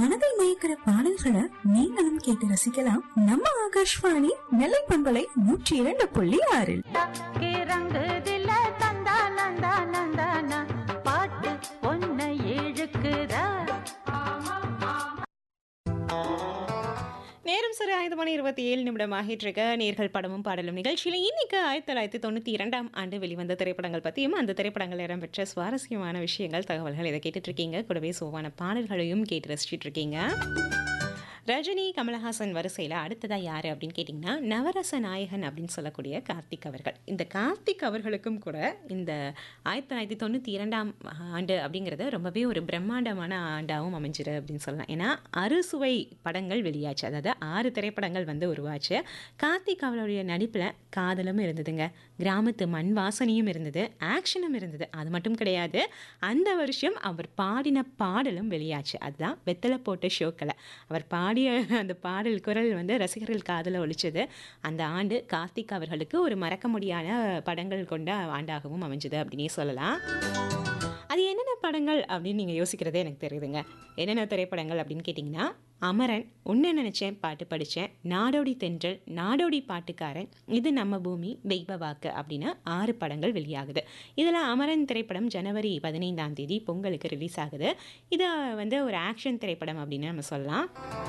மனதை மயக்கிற பாடல்களை நீங்களும் கேட்டு ரசிக்கலாம் நம்ம ஆகாஷ்வாணி நெல்லை பண்பலை நூற்றி இரண்டு புள்ளி ஆறில் தக்கி ரங்குதில்ல தந்தா நந்தா நந்தானா பாட்டு பொன்னை இழுக்குதா நேரம் சரி ஐந்து மணி இருபத்தி ஏழு நிமிடம் ஆகிட்டு இருக்க நேர்கள் படமும் பாடலும் நிகழ்ச்சியில் இன்னைக்கு ஆயிரத்தி தொள்ளாயிரத்தி தொண்ணூற்றி இரண்டாம் ஆண்டு வெளிவந்த திரைப்படங்கள் பற்றியும் அந்த திரைப்படங்கள் இடம்பெற்ற சுவாரஸ்யமான விஷயங்கள் தகவல்கள் இதை கேட்டுட்டு இருக்கீங்க கூடவே சோவான பாடல்களையும் கேட்டு ரசிச்சிட்டு இருக்கீங்க ரஜினி கமலஹாசன் வரிசையில் அடுத்ததா யார் அப்படின்னு கேட்டிங்கன்னா நவரச நாயகன் அப்படின்னு சொல்லக்கூடிய கார்த்திக் அவர்கள் இந்த கார்த்திக் அவர்களுக்கும் கூட இந்த ஆயிரத்தி தொள்ளாயிரத்தி தொண்ணூற்றி இரண்டாம் ஆண்டு அப்படிங்கிறது ரொம்பவே ஒரு பிரம்மாண்டமான ஆண்டாகவும் அமைஞ்சிரு அப்படின்னு சொல்லலாம் ஏன்னா அறுசுவை படங்கள் வெளியாச்சு அதாவது ஆறு திரைப்படங்கள் வந்து உருவாச்சு கார்த்திக் அவருடைய நடிப்பில் காதலும் இருந்ததுங்க கிராமத்து மண் வாசனையும் இருந்தது ஆக்ஷனும் இருந்தது அது மட்டும் கிடையாது அந்த வருஷம் அவர் பாடின பாடலும் வெளியாச்சு அதுதான் வெத்தலை போட்ட ஷோக்களை அவர் பாடிய அந்த பாடல் குரல் வந்து ரசிகர்கள் காதல ஒழிச்சது அந்த ஆண்டு கார்த்திக் அவர்களுக்கு ஒரு மறக்க முடியாத படங்கள் கொண்ட ஆண்டாகவும் அமைஞ்சது அப்படின்னே சொல்லலாம் அது என்னென்ன படங்கள் அப்படின்னு நீங்கள் யோசிக்கிறதே எனக்கு தெரியுதுங்க என்னென்ன திரைப்படங்கள் அப்படின்னு கேட்டிங்கன்னா அமரன் உன்னை நினச்சேன் பாட்டு படித்தேன் நாடோடி தென்றல் நாடோடி பாட்டுக்காரன் இது நம்ம பூமி தெய்வ வாக்கு அப்படின்னு ஆறு படங்கள் வெளியாகுது இதில் அமரன் திரைப்படம் ஜனவரி பதினைந்தாம் தேதி பொங்கலுக்கு ரிலீஸ் ஆகுது இது வந்து ஒரு ஆக்ஷன் திரைப்படம் அப்படின்னு நம்ம சொல்லலாம்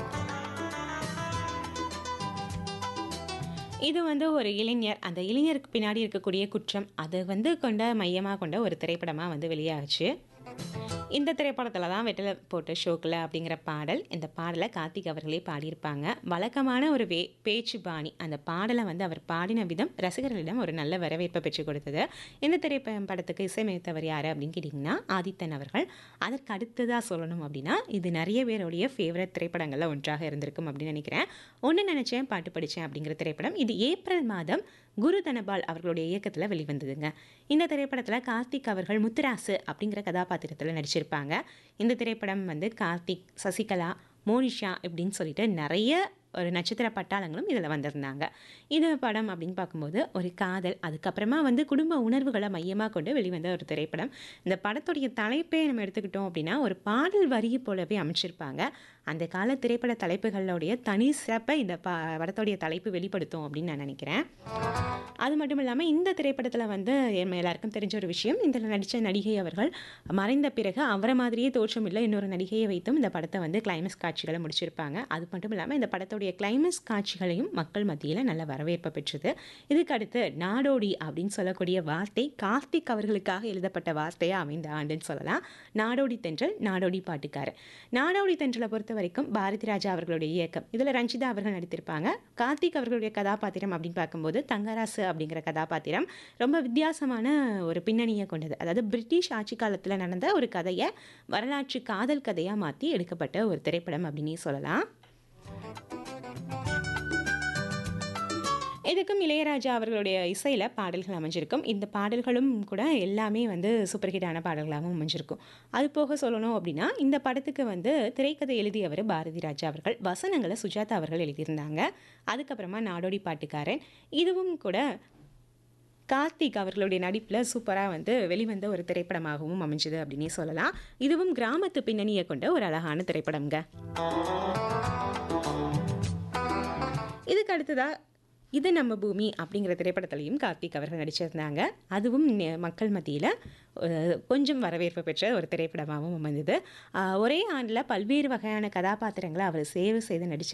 இது வந்து ஒரு இளைஞர் அந்த இளைஞருக்கு பின்னாடி இருக்கக்கூடிய குற்றம் அதை வந்து கொண்ட மையமாக கொண்ட ஒரு திரைப்படமாக வந்து வெளியாகுச்சு இந்த திரைப்படத்தில் தான் வெட்டலை போட்ட ஷோக்கில் அப்படிங்கிற பாடல் இந்த பாடலை கார்த்திக் அவர்களே பாடியிருப்பாங்க வழக்கமான ஒரு வே பேச்சு பாணி அந்த பாடலை வந்து அவர் பாடின விதம் ரசிகர்களிடம் ஒரு நல்ல வரவேற்பை பெற்றுக் கொடுத்தது இந்த திரைப்படத்துக்கு இசையமைத்தவர் யார் அப்படின்னு கேட்டிங்கன்னா ஆதித்தன் அவர்கள் அதற்கு அடுத்ததாக சொல்லணும் அப்படின்னா இது நிறைய பேருடைய ஃபேவரட் திரைப்படங்களில் ஒன்றாக இருந்திருக்கும் அப்படின்னு நினைக்கிறேன் ஒன்று நினச்சேன் பாட்டு படித்தேன் அப்படிங்கிற திரைப்படம் இது ஏப்ரல் மாதம் குரு தனபால் அவர்களுடைய இயக்கத்தில் வெளிவந்ததுங்க இந்த திரைப்படத்தில் கார்த்திக் அவர்கள் முத்துராசு அப்படிங்கிற கதாபாத்திரத்தில் நடிச்சிருப்பாங்க இந்த திரைப்படம் வந்து கார்த்திக் சசிகலா மோனிஷா இப்படின்னு சொல்லிட்டு நிறைய ஒரு நட்சத்திர பட்டாளங்களும் இதில் வந்திருந்தாங்க இது படம் அப்படின்னு பார்க்கும்போது ஒரு காதல் அதுக்கப்புறமா வந்து குடும்ப உணர்வுகளை மையமாக கொண்டு வெளிவந்த ஒரு திரைப்படம் இந்த படத்துடைய தலைப்பே நம்ம எடுத்துக்கிட்டோம் அப்படின்னா ஒரு பாடல் வரியை போலவே அமைச்சிருப்பாங்க அந்த கால திரைப்பட தலைப்புகளுடைய தனி சிறப்பை இந்த ப படத்துடைய தலைப்பு வெளிப்படுத்தும் அப்படின்னு நான் நினைக்கிறேன் அது மட்டும் இல்லாமல் இந்த திரைப்படத்தில் வந்து நம்ம எல்லாருக்கும் தெரிஞ்ச ஒரு விஷயம் இதில் நடித்த நடிகை அவர்கள் மறைந்த பிறகு அவரை மாதிரியே தோற்றம் இல்லை இன்னொரு நடிகையை வைத்தும் இந்த படத்தை வந்து கிளைமேக்ஸ் காட்சிகளை முடிச்சிருப்பாங்க அது மட்டும் இல்லாமல் இந்த படத்துடைய கிளைமேக்ஸ் காட்சிகளையும் மக்கள் மத்தியில் நல்ல வரவேற்பு பெற்றது இதுக்கு அடுத்து நாடோடி அப்படின்னு சொல்லக்கூடிய வார்த்தை கார்த்திக் அவர்களுக்காக எழுதப்பட்ட வார்த்தையாக அமைந்த ஆண்டுன்னு சொல்லலாம் நாடோடி தென்றல் நாடோடி பாட்டுக்காரர் நாடோடி தென்றலை பொறுத்த வரைக்கும் பாரதி ராஜா அவர்களுடைய இயக்கம் இதில் ரஞ்சிதா அவர்கள் நடித்திருப்பாங்க கார்த்திக் அவர்களுடைய கதாபாத்திரம் அப்படின்னு பார்க்கும்போது தங்கராசு அப்படிங்கிற கதாபாத்திரம் ரொம்ப வித்தியாசமான ஒரு பின்னணியை கொண்டது அதாவது பிரிட்டிஷ் ஆட்சி காலத்தில் நடந்த ஒரு கதையை வரலாற்று காதல் கதையாக மாற்றி எடுக்கப்பட்ட ஒரு திரைப்படம் அப்படின்னே சொல்லலாம் இதுக்கும் இளையராஜா அவர்களுடைய இசையில் பாடல்கள் அமைஞ்சிருக்கும் இந்த பாடல்களும் கூட எல்லாமே வந்து சூப்பர் ஹிட்டான பாடல்களாகவும் அமைஞ்சிருக்கும் அது போக சொல்லணும் அப்படின்னா இந்த படத்துக்கு வந்து திரைக்கதை எழுதியவர் பாரதி ராஜா அவர்கள் வசனங்களை சுஜாதா அவர்கள் எழுதியிருந்தாங்க அதுக்கப்புறமா நாடோடி பாட்டுக்காரன் இதுவும் கூட கார்த்திக் அவர்களுடைய நடிப்பில் சூப்பராக வந்து வெளிவந்த ஒரு திரைப்படமாகவும் அமைஞ்சது அப்படின்னே சொல்லலாம் இதுவும் கிராமத்து பின்னணியை கொண்ட ஒரு அழகான திரைப்படம்ங்க இதுக்கு அடுத்ததாக இது நம்ம பூமி அப்படிங்கிற திரைப்படத்திலையும் கார்த்திக் அவர்கள் நடிச்சிருந்தாங்க அதுவும் நெ- மக்கள் மத்தியில் கொஞ்சம் வரவேற்பு பெற்ற ஒரு திரைப்படமாகவும் அமைந்தது ஆஹ் ஒரே ஆண்டில் பல்வேறு வகையான கதாபாத்திரங்களை அவர் சேவை செய்து நடிச்சு